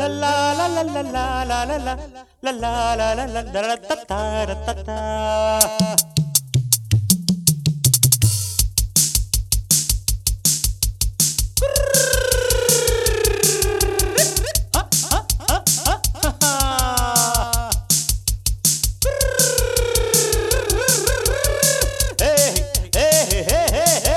ಲಲ್ಲಾ ಲಲ್ಲಾ ಲಲ್ಲಾ ಲಲ್ಲಾ ಲಲ್ಲಾ ಲಲ್ಲಾ ತತ್ತಾರ ತತ್ತಾ ಹೇ, ಹೇ, ಹೇ, ಹೇ, ಹೇ, ಹೇ.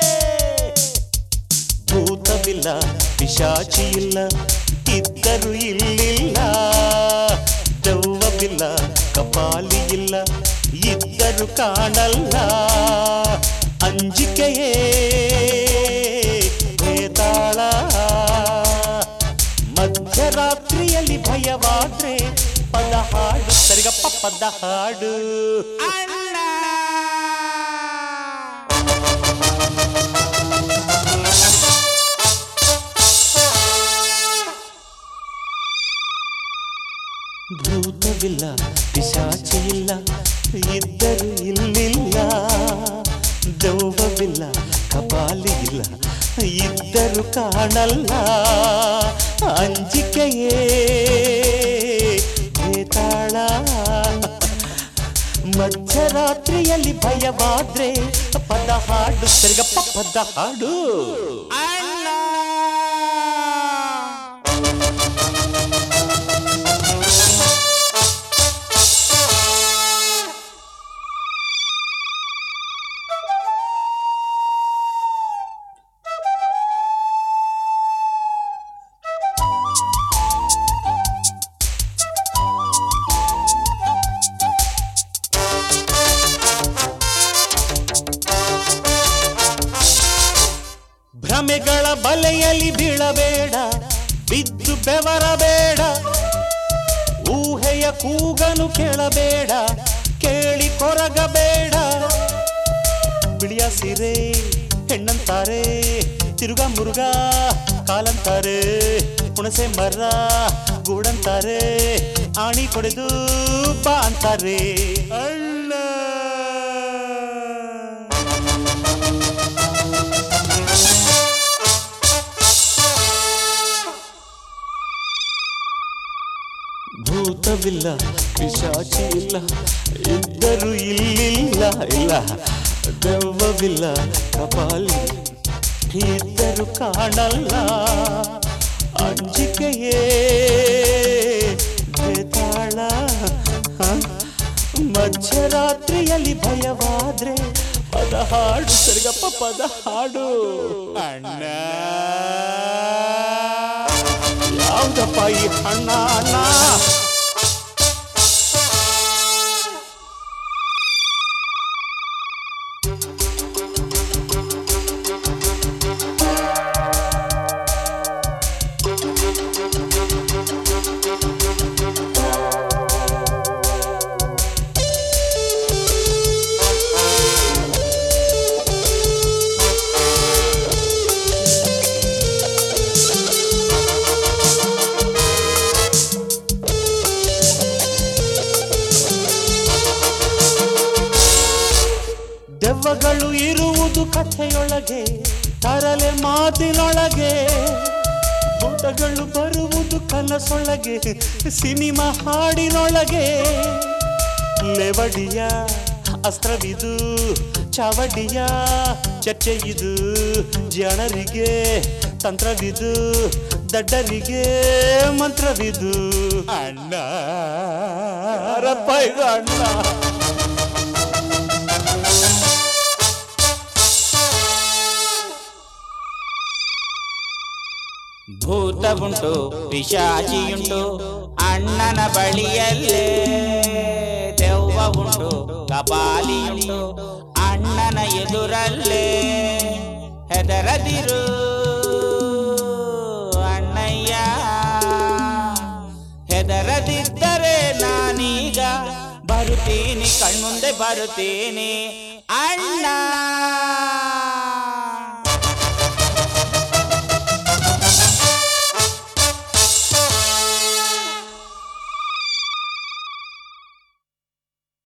ಭೂತವಿಲ್ಲ ಪಿಶಾಚಿ ಇಲ್ಲ ಇದ್ದರು ಇಲ್ಲಿಲ್ಲ ದೆವ್ವವಿಲ್ಲ ಕಪಾಲಿ ಇಲ್ಲ ಇದ್ದರು ಕಾಣಲ್ಲ ಅಂಜಿಕೆಯೇ ಭೇತಾಳ ಮಧ್ಯರಾತ್ರಿಯಲ್ಲಿ ಭಯವಾದ್ರೆ ಪದ ಹಾಡು ಸರಿಗಪ್ಪ ಪದ ಹಾಡು ಭೂತವಿಲ್ಲ ಪಿಶಾಚಿ ಇಲ್ಲ ಇದ್ದರು ಇಲ್ಲಿಲ್ಲ ದೆವ್ವವಿಲ್ಲ ಕಪಾಲಿ ಇಲ್ಲ ಇದ್ದರು ಕಾಣಲ್ಲ ಅಂಜಿಕೆಯೇ ಭೇತಾಳ ಮಧ್ಯರಾತ್ರಿಯಲ್ಲಿ ಭಯವಾದ್ರೆ ಪದ ಹಾಡು ಸರಿಗಪ್ಪ ಪದ ಹಾಡು ಭ್ರಮೆಗಳ ಬಲೆಯಲ್ಲಿ ಬೀಳಬೇಡ ಬಿದ್ದು ಬೆವರಬೇಡ ಊಹೆಯ ಕೂಗನು ಕೇಳಬೇಡ ಕೇಳಿ ಕೊರಗಬೇಡ ಬಿಳಿಯ ಸೀರೆ ಹೆಣ್ಣಂತಾರೆ ತಿರುಗ ಮುರುಗ ಕಾಲಂತಾರೆ ಹುಣಸೆ ಮರ ಗೂಡಂತಾರೆ ಆಣಿ ಕೊಡೆದು ಬಾ ಅಂತಾರೆ ಅಣ್ಣ ಭೂತವಿಲ್ಲ ಪಿಶಾಚಿ ಇಲ್ಲ ಇದ್ದರು ಇಲ್ಲಿಲ್ಲ ಇಲ್ಲ ದೆವ್ವವಿಲ್ಲ ಕಪಾಲಿ ಇದ್ದರು ಕಾಣಲ್ಲ ಅಂಜಿಕೆಯೇ ಬೇತಾಳ ಹ? ಮಧ್ಯರಾತ್ರಿಯಲ್ಲಿ ಭಯವಾದ್ರೆ ಪದ ಹಾಡು ಸರಿಗಪ್ಪ ಪದ ಹಾಡು ಅಣ್ಣ ಯಾವ್ದಪ್ಪ ಈ ಹಣ್ಣ ಅಣ್ಣ ದೆವ್ವಗಳು ಇರುವುದು ಕಥೆಯೊಳಗೆ ತರಲೆ ಮಾತಿನೊಳಗೆ ಭೂತಗಳು ಬರುವುದು ಕನಸೊಳಗೆ ಸಿನಿಮಾ ಹಾಡಿನೊಳಗೆ ಲೆವಡಿಯ ಅಸ್ತ್ರವಿದು ಚಾವಡಿಯ ಚರ್ಚೆ ಇದು ಜನರಿಗೆ ತಂತ್ರವಿದು ದಡ್ಡರಿಗೆ ಮಂತ್ರವಿದು ಅಣ್ಣ ಯಾರಪ್ಪ ಇದು ಅಣ್ಣ ಭೂತವುಂಟು ಪಿಶಾಚಿಯುಂಟು ಅಣ್ಣನ ಬಳಿಯಲ್ಲೇ ದೆವ್ವ ಉಂಟು ಕಪಾಲಿಯುಂಟು ಅಣ್ಣನ ಎದುರಲ್ಲೇ ಹೆದರದಿರು ಅಣ್ಣಯ್ಯ ಹೆದರದಿದ್ದರೆ ನಾನೀಗ ಬರುತ್ತೀನಿ ಕಣ್ಮುಂದೆ ಬರುತ್ತೀನಿ ಅಣ್ಣ